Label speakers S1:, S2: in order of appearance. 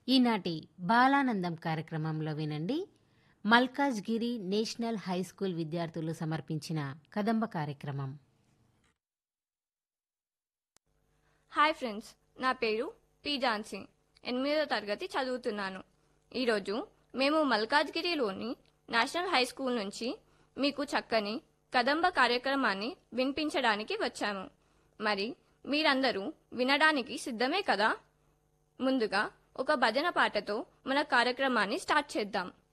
S1: ఈనాటి బాలానందం కార్యక్రమంలో వినండి మల్కాజ్గిరి నేషనల్ హై స్కూల్ విద్యార్థులు సమర్పించిన కదంబ కార్యక్రమం
S2: హాయ్ ఫ్రెండ్స్ నా పేరు పి ఝాన్సీ ఎనిమిదో తరగతి చదువుతున్నాను ఈరోజు మేము మల్కాజ్గిరిలోని నేషనల్ హై స్కూల్ నుంచి మీకు చక్కని కదంబ కార్యక్రమాన్ని వినిపించడానికి వచ్చాము మరి మీరందరూ వినడానికి సిద్ధమే కదా ముందుగా ఒక భజన పాటతో మన కార్యక్రమాన్ని స్టార్ట్ చేద్దాం